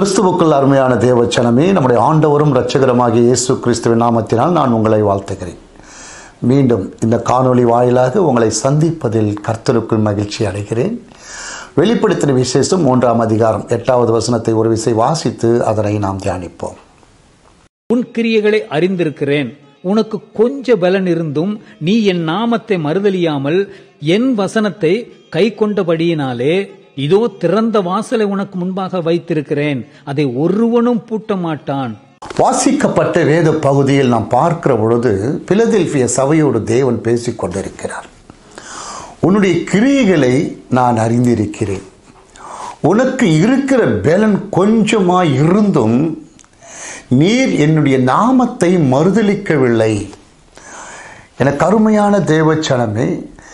கிறிஸ்துவுக்குள் அருமையான தேவச்சனமே நம்முடைய ஆண்டவரும் இரட்சகருமாகிய இயேசு கிறிஸ்துவின் நாமத்தினால் நான் உங்களை வாழ்த்துகிறேன் மீண்டும் இந்த காணொளி வாயிலாக உங்களை சந்திப்பதில் கர்த்தருக்குள் மகிழ்ச்சி அடைகிறேன் வெளிப்படுத்தின விசேஷம் மூன்றாம் அதிகாரம் எட்டாவது வசனத்தை ஒரு விசை வாசித்து அதனை நாம் தியானிப்போம் உன் கிரியைகளை அறிந்திருக்கிறேன் உனக்கு கொஞ்ச பலன் இருந்தும் நீ என் நாமத்தை மறுதலியாமல் என் வசனத்தை கை கொண்டபடியினாலே இதோ திறந்த வாசலை உனக்கு முன்பாக வைத்திருக்கிறேன் அதை ஒருவனும் பூட்ட மாட்டான் வாசிக்கப்பட்ட வேத பகுதியில் நாம் பார்க்கிற பொழுது பிலதெல்பிய சபையோடு தேவன் பேசிக் கொண்டிருக்கிறார் உன்னுடைய கிரியைகளை நான் அறிந்திருக்கிறேன் உனக்கு இருக்கிற பலன் கொஞ்சமாய் இருந்தும் நீர் என்னுடைய நாமத்தை மறுதலிக்கவில்லை எனக்கு அருமையான தேவச்சனமே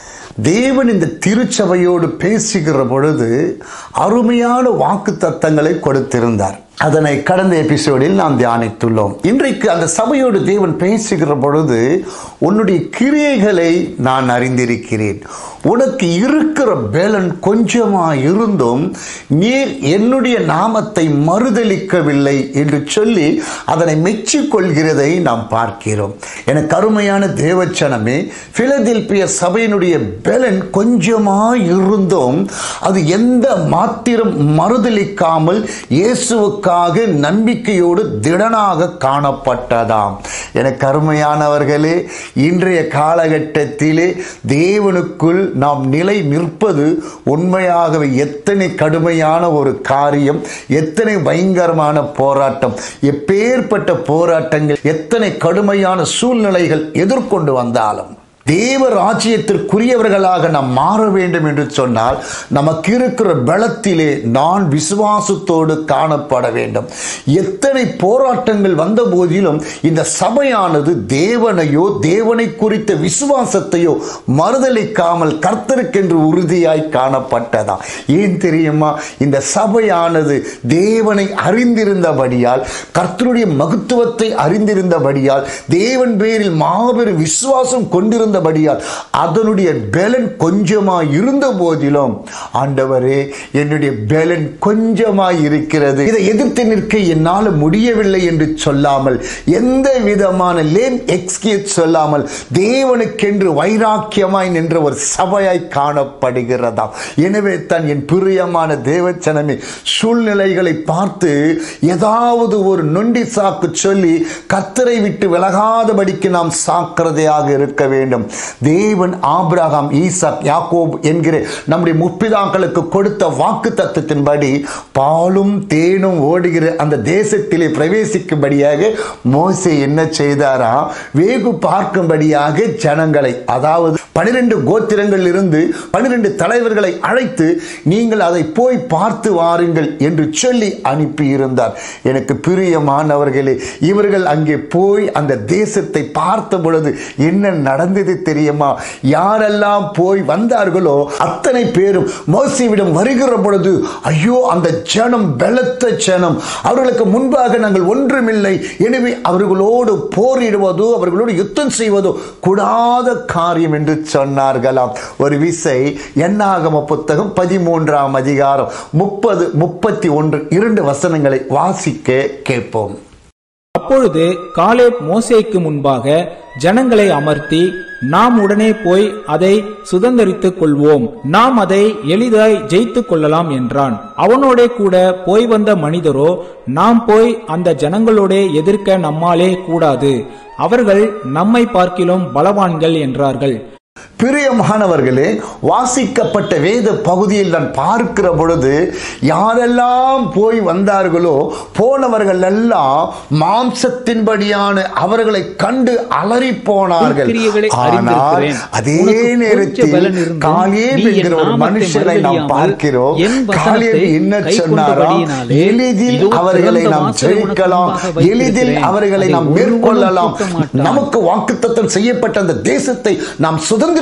தேவன் இந்த திருச்சபையோடு பேசுகிற பொழுது அருமையான வாக்கு தத்தங்களை கொடுத்திருந்தார் அதனை கடந்த எபிசோடில் நாம் தியானித்துள்ளோம் இன்றைக்கு அந்த சபையோடு தேவன் பேசுகிற பொழுது உன்னுடைய கிரியைகளை நான் அறிந்திருக்கிறேன் உனக்கு இருக்கிற பேலன் கொஞ்சமா இருந்தும் நீர் என்னுடைய நாமத்தை மறுதலிக்கவில்லை என்று சொல்லி அதனை மெச்சிக்கொள்கிறதை நாம் பார்க்கிறோம் எனக்கு அருமையான தேவச்சனமே பிலதெல்பிய சபையினுடைய பேலன் கொஞ்சமா இருந்தும் அது எந்த மாத்திரம் மறுதலிக்காமல் இயேசுவுக்காக நம்பிக்கையோடு திடனாக காணப்பட்டதாம் எனக்கு அருமையானவர்களே இன்றைய காலகட்டத்திலே தேவனுக்குள் நாம் நிலை நிற்பது உண்மையாகவே எத்தனை கடுமையான ஒரு காரியம் எத்தனை பயங்கரமான போராட்டம் எப்பேற்பட்ட போராட்டங்கள் எத்தனை கடுமையான சூழ்நிலைகள் எதிர்கொண்டு வந்தாலும் தேவ ராஜ்யத்திற்குரியவர்களாக நாம் மாற வேண்டும் என்று சொன்னால் நமக்கு இருக்கிற பலத்திலே நான் விசுவாசத்தோடு காணப்பட வேண்டும் எத்தனை போராட்டங்கள் வந்த போதிலும் இந்த சபையானது தேவனையோ தேவனை குறித்த விசுவாசத்தையோ மறுதலிக்காமல் கர்த்தருக்கென்று உறுதியாய் காணப்பட்டதா ஏன் தெரியுமா இந்த சபையானது தேவனை அறிந்திருந்தபடியால் கர்த்தருடைய மகத்துவத்தை அறிந்திருந்தபடியால் தேவன் பேரில் மாபெரும் விசுவாசம் கொண்டிருந்தபடியால் அதனுடைய பலன் கொஞ்சமாய் இருந்த போதிலும் ஆண்டவரே என்னுடைய பலன் கொஞ்சமாய் இருக்கிறது இதை எதிர்த்து நிற்க என்னால் முடியவில்லை என்று சொல்லாமல் எந்த விதமான லேம் எக்ஸ்கியூஸ் சொல்லாமல் தேவனுக்கென்று வைராக்கியமாய் நின்ற ஒரு சபையாய் காணப்படுகிறதாம் எனவே தான் என் பிரியமான தேவச்சனமே சூழ்நிலைகளை பார்த்து ஏதாவது ஒரு நொண்டி சாக்கு சொல்லி கத்தரை விட்டு விலகாதபடிக்கு நாம் சாக்கிரதையாக இருக்க வேண்டும் தேவன் ஆபிரகாம் ஈசாக் யாக்கோப் என்கிற நம்முடைய முப்பிதாக்களுக்கு கொடுத்த வாக்கு தத்துவத்தின்படி பாலும் தேனும் ஓடுகிற அந்த தேசத்திலே பிரவேசிக்கும்படியாக மோசே என்ன செய்தாரா வேகு பார்க்கும்படியாக ஜனங்களை அதாவது பனிரெண்டு கோத்திரங்கள் இருந்து பனிரெண்டு தலைவர்களை அழைத்து நீங்கள் அதை போய் பார்த்து வாருங்கள் என்று சொல்லி அனுப்பியிருந்தார் எனக்கு பிரியமானவர்களே இவர்கள் அங்கே போய் அந்த தேசத்தை பார்த்த பொழுது என்ன நடந்தது தெரியுமா யாரெல்லாம் போய் வந்தார்களோ அத்தனை பேரும் மோசிவிடம் வருகிற பொழுது ஐயோ அந்த ஜனம் பலத்த ஜனம் அவர்களுக்கு முன்பாக நாங்கள் ஒன்றுமில்லை எனவே அவர்களோடு போரிடுவதோ அவர்களோடு யுத்தம் செய்வதோ கூடாத காரியம் என்று சொன்னார்களாம் ஒரு விசை எண்ணாகம புத்தகம் பதிமூன்றாம் அதிகாரம் முப்பது முப்பத்தி ஒன்று இரண்டு வசனங்களை வாசிக்க கேட்போம் அப்பொழுது காலேப் மோசேக்கு முன்பாக ஜனங்களை அமர்த்தி நாம் உடனே போய் அதை சுதந்தரித்துக் கொள்வோம் நாம் அதை எளிதாய் ஜெயித்துக் கொள்ளலாம் என்றான் அவனோடே கூட போய் வந்த மனிதரோ நாம் போய் அந்த ஜனங்களோட எதிர்க்க நம்மாலே கூடாது அவர்கள் நம்மை பார்க்கிலும் பலவான்கள் என்றார்கள் பிரியமானவர்களே வாசிக்கப்பட்ட வேத பகுதியில் நான் பார்க்கிற பொழுது யாரெல்லாம் போய் வந்தார்களோ போனவர்கள் எல்லாம் மாம்சத்தின்படியான அவர்களை கண்டு அலறி போனார்கள் கிரியைகளை ஆனால் அறிந்திருக்கிறேன். அதே உனக்கு கொஞ்ச நேரத்தில் பலன் இருந்தும் காலேப் நீ என் என்கிற ஒரு நாமத்தை மனுஷனை நாம் மறுதலியாமல் பார்க்கிறோம் என் வசனத்தை காலேப் என்ன கை சொன்னாரா கொண்டபடியினாலே எளிதில் இதோ அவர்களை திறந்த நாம் வாசலை உனக்கு ஜெயிக்கலாம் முன்பாக வைத்திருக்கிறேன். எளிதில் அவர்களை அதை நாம் ஒருவனும் மேற்கொள்ளலாம் பூட்ட மாட்டான். நமக்கு வாக்குத்தத்தம் செய்யப்பட்ட அந்த தேசத்தை நாம் சுதந்திரித்துக்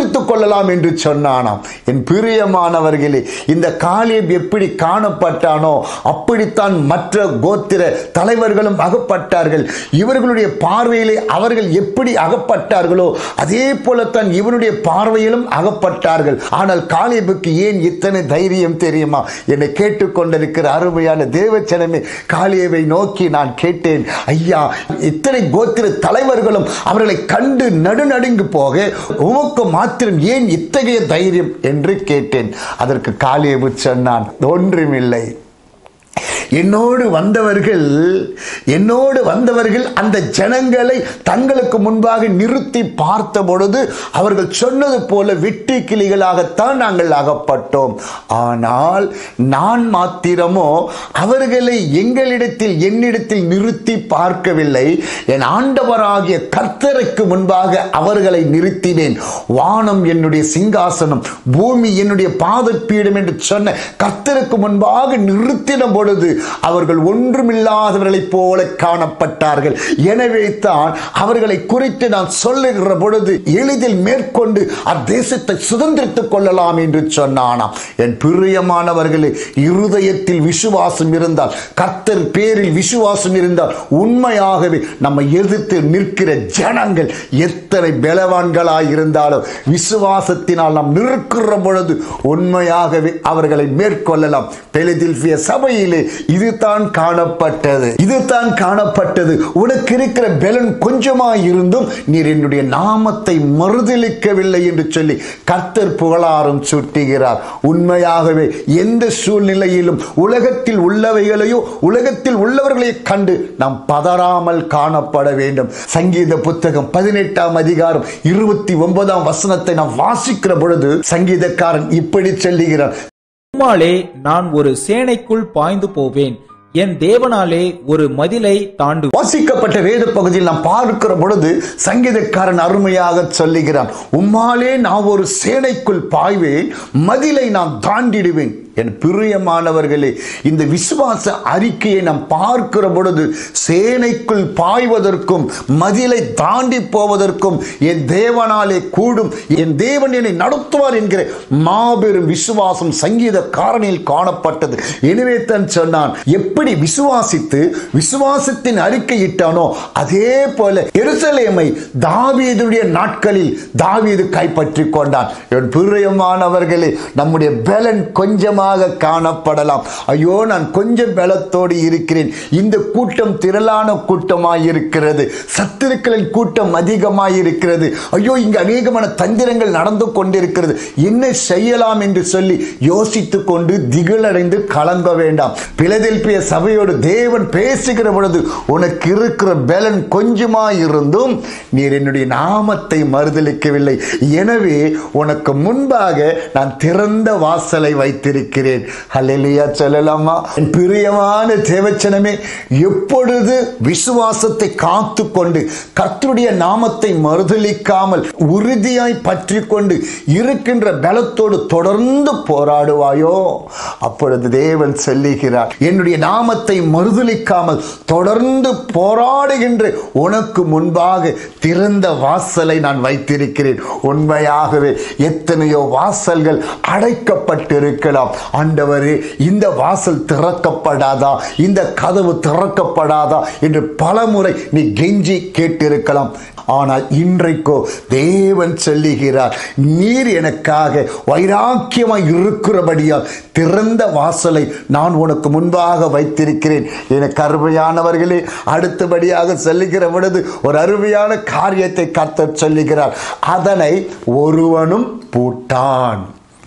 சுதந்திரித்துக் கொள்ளலாம் என்று சொன்னானாம் என் பிரியமானவர்களே இந்த காலேப் எப்படி காணப்பட்டானோ அப்படித்தான் மற்ற கோத்திர தலைவர்களும் அகப்பட்டார்கள் இவர்களுடைய பார்வையிலே அவர்கள் எப்படி அகப்பட்டார்களோ அதே போலத்தான் இவனுடைய பார்வையிலும் அகப்பட்டார்கள் ஆனால் காலேபுக்கு ஏன் இத்தனை தைரியம் தெரியுமா என்னை கேட்டுக்கொண்டிருக்கிற அருமையான தேவச்சனமே காலேவை நோக்கி நான் கேட்டேன் ஐயா இத்தனை கோத்திர தலைவர்களும் அவர்களை கண்டு நடுநடுங்கு போக உமக்கு மாத்திரம் ஏன் இத்தகைய தைரியம் என்று கேட்டேன் அதற்கு காலேபு சொன்னான் ஒன்றுமில்லை என்னோடு வந்தவர்கள் என்னோடு வந்தவர்கள் அந்த ஜனங்களை தங்களுக்கு முன்பாக நிறுத்தி பார்த்த பொழுது அவர்கள் சொன்னது போல வெட்டி கிளிகளாகத்தான் நாங்கள் அகப்பட்டோம் ஆனால் நான் மாத்திரமோ அவர்களை எங்களிடத்தில் என்னிடத்தில் நிறுத்தி பார்க்கவில்லை என் ஆண்டவராகிய கர்த்தருக்கு முன்பாக அவர்களை நிறுத்தினேன் வானம் என்னுடைய சிங்காசனம் பூமி என்னுடைய பாதப்பீடம் என்று சொன்ன கர்த்தருக்கு முன்பாக நிறுத்தின பொழுது அவர்கள் ஒன்றுமில்லாதவர்களைப் போல காணப்பட்டார்கள் எனவே தான் அவர்களை குறித்து நான் சொல்லுகிற பொழுது எளிதில் மேற்கொண்டு அத்தேசத்தை சுதந்திரித்துக் கொள்ளலாம் என்று சொன்னானாம் என் பிரியமானவர்களே இருதயத்தில் விசுவாசம் இருந்தால் கர்த்தர் பேரில் விசுவாசம் இருந்தால் உண்மையாகவே நம்ம எதிர்த்து நிற்கிற ஜனங்கள் எத்தனை பலவான்களாய் இருந்தாலும் விசுவாசத்தினால் நாம் நிற்கிற பொழுது உண்மையாகவே அவர்களை மேற்கொள்ளலாம் பெலிதில்பிய சபையிலே இதுதான் காணப்பட்டது இதுதான் காணப்பட்டது உனக்கு இருக்கிற பலன் கொஞ்சமாய் இருந்தும் நீர் என்னுடைய நாமத்தை மறுதளிக்கவில்லை என்று சொல்லி கர்த்தர் புகழாரம் சுட்டுகிறார் உண்மையாகவே எந்த சூழ்நிலையிலும் உலகத்தில் உள்ளவைகளையோ உலகத்தில் உள்ளவர்களை கண்டு நாம் பதறாமல் காணப்பட வேண்டும் சங்கீத புத்தகம் பதினெட்டாம் அதிகாரம் இருபத்தி ஒன்பதாம் வசனத்தை நாம் வாசிக்கிற பொழுது சங்கீதக்காரன் இப்படி சொல்லுகிறார் உம்மாலே நான் ஒரு சேனைக்குள் பாய்ந்து போவேன் என் தேவனாலே ஒரு மதிலை தாண்டு வாசிக்கப்பட்ட வேத பகுதியில் நாம் பார்க்கிற பொழுது சங்கீதக்காரன் அருமையாக சொல்லுகிறான் உம்மாலே நான் ஒரு சேனைக்குள் பாய்வேன் மதிலை நான் தாண்டிடுவேன் என் பிரியமானவர்களே இந்த விசுவாச அறிக்கையை நாம் பார்க்கிற பொழுது சேனைக்குள் பாய்வதற்கும் மதிலை தாண்டி போவதற்கும் என் தேவனாலே கூடும் என் தேவன் என்னை நடத்துவார் என்கிற மாபெரும் விசுவாசம் சங்கீத காரணியில் காணப்பட்டது எனவே தான் சொன்னான் எப்படி விசுவாசித்து விசுவாசத்தின் அறிக்கையிட்டானோ அதே போல எருசலேமை தாவீதுடைய நாட்களில் தாவீது கைப்பற்றி கொண்டான் என் பிரியமானவர்களே நம்முடைய பலன் கொஞ்சமாக காணப்படலாம் ஐயோ நான் கொஞ்சம் பலத்தோடு இருக்கிறேன் இந்த கூட்டம் திரளான கூட்டமாய் இருக்கிறது சத்துருக்களின் கூட்டம் அதிகமாய் இருக்கிறது ஐயோ இங்கு அநேகமான தந்திரங்கள் நடந்து கொண்டிருக்கிறது என்ன செய்யலாம் என்று சொல்லி யோசித்துக் கொண்டு திகிலடைந்து கலங்க வேண்டாம் பிலதெல்பிய சபையோடு தேவன் பேசுகிற பொழுது உனக்கு இருக்கிற பலன் கொஞ்சமாய் இருந்தும் நீர் என்னுடைய நாமத்தை மறுதளிக்கவில்லை எனவே உனக்கு முன்பாக நான் திறந்த வாசலை வைத்திருக்கிறேன் ஹalleluya சொல்லலாமா என் பிரியமான தேவச்சனமே எப்பொழுது விசுவாசத்தை காத்து கொண்டு கர்த்தருடைய நாமத்தை மறுதளிக்காமல் உறுதியாய் பற்றி கொண்டு இருக்கின்ற பலத்தோடு தொடர்ந்து போராடுவாயோ அப்பொழுது தேவன் சொல்லுகிறார் என்னுடைய நாமத்தை மறுதளிக்காமல் தொடர்ந்து போராடுகின்ற உனக்கு முன்பாக திறந்த வாசலை நான் வைத்திருக்கிறேன் உண்மையாகவே எத்தனையோ வாசல்கள் அடைக்கப்பட்டிருக்கலாம் ஆண்டவரே இந்த வாசல் திறக்கப்படாதா இந்த கதவு திறக்கப்படாதா என்று பலமுறை நீ கெஞ்சி கேட்டிருக்கலாம் ஆனால் இன்றைக்கோ தேவன் சொல்லுகிறார் நீர் எனக்காக வைராக்கியமாய் இருக்கிறபடியால் திறந்த வாசலை நான் உனக்கு முன்பாக வைத்திருக்கிறேன் எனக்கு அருமையானவர்களே அடுத்தபடியாக சொல்லுகிற பொழுது ஒரு அருமையான காரியத்தை கர்த்தர் சொல்லுகிறார் அதனை ஒருவனும் பூட்டான்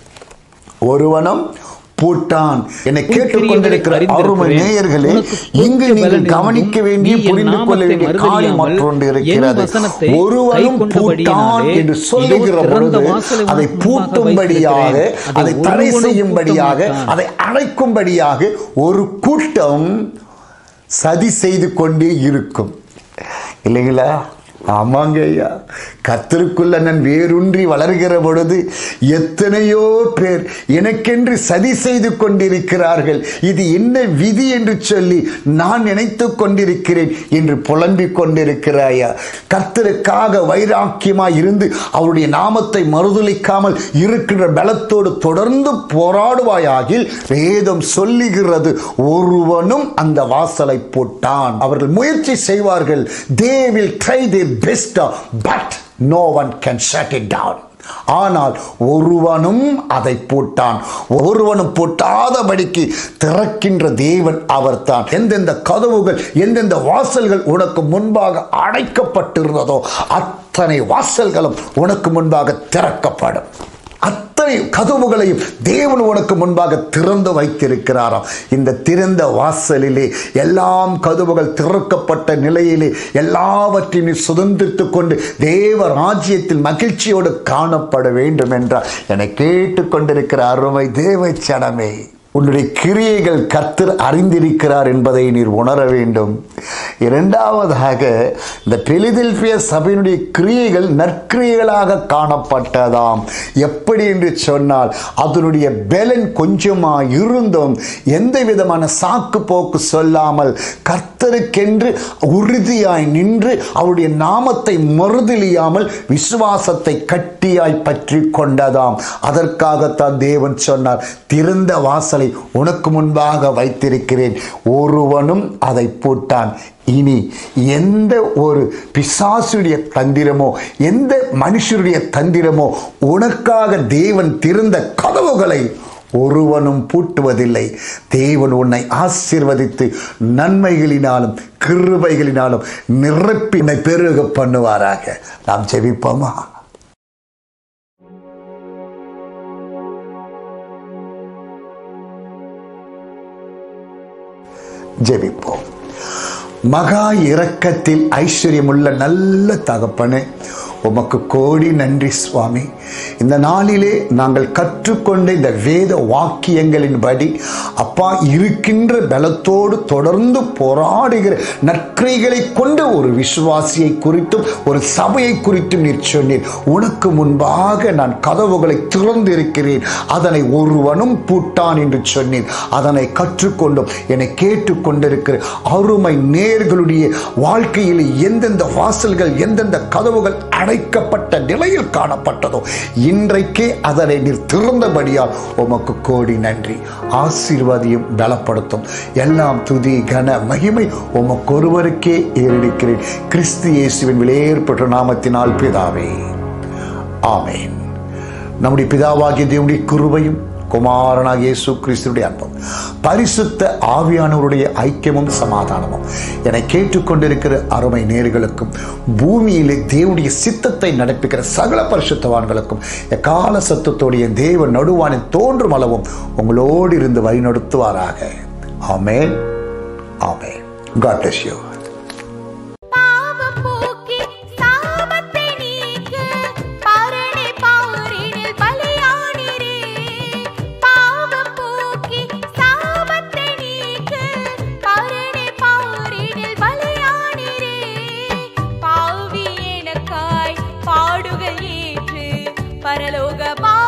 ஒருவனும் பூட்டான் என்னை கேட்டுக்கொண்டிருக்கிற அருமை நேயர்களே இங்கு நீங்கள் கவனிக்க வேண்டிய புரிந்து கொள்ள வேண்டிய காரியம் மற்றொன்று இருக்கிறது ஒருவனும் பூட்டான் என்று சொல்லுகிற பொழுது அதை பூட்டும்படியாக அதை தடை செய்யும்படியாக அதை அழைக்கும்படியாக ஒரு கூட்டம் சதி செய்து கொண்டே இருக்கும் இல்லைங்களா ஆமாங்க ஐயா கத்தருக்குள்ள நான் வேரூன்றி வளர்கிற பொழுது எத்தனையோ பேர் எனக்கென்று சதி செய்து கொண்டிருக்கிறார்கள் இது என்ன விதி என்று சொல்லி நான் நினைத்து கொண்டிருக்கிறேன் என்று புலம்பிக் கொண்டிருக்கிறாயா கர்த்தருக்காக வைராக்கியமாய் இருந்து அவருடைய நாமத்தை மறுதளிக்காமல் இருக்கின்ற பலத்தோடு தொடர்ந்து போராடுவாயாகில் வேதம் சொல்லுகிறது ஒருவனும் அந்த வாசலை போட்டான் அவர்கள் முயற்சி செய்வார்கள் they will try their best but no one can shut it down ஆனால் ஒருவனும் அதை போட்டான் ஒருவனும் போட்டாதபடிக்கு திறக்கின்ற தேவன் அவர்தான் எந்தெந்த கதவுகள் எந்தெந்த வாசல்கள் உனக்கு முன்பாக அடைக்கப்பட்டிருந்ததோ அத்தனை வாசல்களும் உனக்கு முன்பாக திறக்கப்படும் அத்தனை கதவுகளையும் தேவன் உனக்கு முன்பாக திறந்து வைத்திருக்கிறாராம் இந்த திறந்த வாசலிலே எல்லாம் கதவுகள் திறக்கப்பட்ட நிலையிலே எல்லாவற்றையும் நீ சுதந்திரித்துக் கொண்டு தேவ ராஜ்யத்தில் மகிழ்ச்சியோடு காணப்பட வேண்டும் என்றார் என கேட்டுக்கொண்டிருக்கிற அருமை தேவ சனமே உன்னுடைய கிரியைகள் கர்த்தர் அறிந்திருக்கிறார் என்பதை நீர் உணர வேண்டும் இரண்டாவதாக இந்த பெலிதில்பிய சபையினுடைய கிரியைகள் நற்கிரியைகளாக காணப்பட்டதாம் எப்படி என்று சொன்னால் அதனுடைய பெலன் கொஞ்சமா இருந்தும் எந்த விதமான சாக்கு போக்கு சொல்லாமல் கர்த்தருக்கென்று உறுதியாய் நின்று அவருடைய நாமத்தை மறுதலியாமல் விசுவாசத்தை கட்டியாய் பற்றி கொண்டதாம் அதற்காகத்தான் தேவன் சொன்னார் திறந்த வாசலை உனக்கு முன்பாக வைத்திருக்கிறேன் ஒருவனும் அதை போட்டான் இனி எந்த ஒரு பிசாசுடைய தந்திரமோ எந்த மனுஷருடைய தந்திரமோ உனக்காக தேவன் திறந்த கதவுகளை ஒருவனும் பூட்டுவதில்லை தேவன் உன்னை ஆசீர்வதித்து நன்மைகளினாலும் கிருபைகளினாலும் நிரப்பி உன்னை பெருக பண்ணுவாராக நாம் ஜெபிப்போமா ஜெபிப்போம் மகா இரக்கத்தில் ஐஸ்வர்யமுள்ள நல்ல தகப்பனே உமக்கு கோடி நன்றி சுவாமி இந்த நாளிலே நாங்கள் கற்றுக்கொண்ட இந்த வேத வாக்கியங்களின்படி அப்பா இருக்கின்ற பலத்தோடு தொடர்ந்து போராடுகிற நற்கிரைகளை கொண்ட ஒரு விசுவாசியை குறித்தும் ஒரு சபையை குறித்தும் நீர் சொன்னீர் உனக்கு முன்பாக நான் கதவுகளை திறந்திருக்கிறேன் அதனை ஒருவனும் பூட்டான் என்று சொன்னீர் அதனை கற்றுக்கொண்டும் என்னை கேட்டுக்கொண்டிருக்கிற அருமை நேர்களுடைய வாழ்க்கையில் எந்தெந்த வாசல்கள் எந்தெந்த கதவுகள் அடைக்கப்பட்ட நிலையில் காணப்பட்டதோ இன்றைக்கே அதனை நீர் திறந்தபடியால் உமக்கு கோடி நன்றி ஆசீர்வாதியும் பலப்படுத்தும் எல்லாம் துதி கன மகிமை உமக்கு ஒருவருக்கே ஏறெடுக்கிறேன் கிறிஸ்து இயேசுவின் விலையேற்பட்ட நாமத்தினால் பிதாவே ஆமேன் நம்முடைய பிதாவாகிய தேவனுடைய குருவையும் குமாரனாக இயேசு கிறிஸ்துடைய அன்பும் பரிசுத்த ஆவியானவருடைய ஐக்கியமும் சமாதானமும் என கேட்டுக்கொண்டிருக்கிற அருமை நேர்களுக்கும் பூமியிலே தேவனுடைய சித்தத்தை நடப்பிக்கிற சகல பரிசுத்தவான்களுக்கும் எக்கால சத்தத்தோடைய தேவ நடுவானில் தோன்றும் அளவும் உங்களோடு இருந்து வழிநடத்துவாராக amen amen God bless you பாவம் போக்கி சாபத்தை நீக்க பரணி பாரினில் பலியானீரே பாவம் போக்கி சாபத்தை நீக்க பரணி பாரினில் பலியானீரே பாவி எனக்காய் பாடுகள் ஏற்று பரலோக பா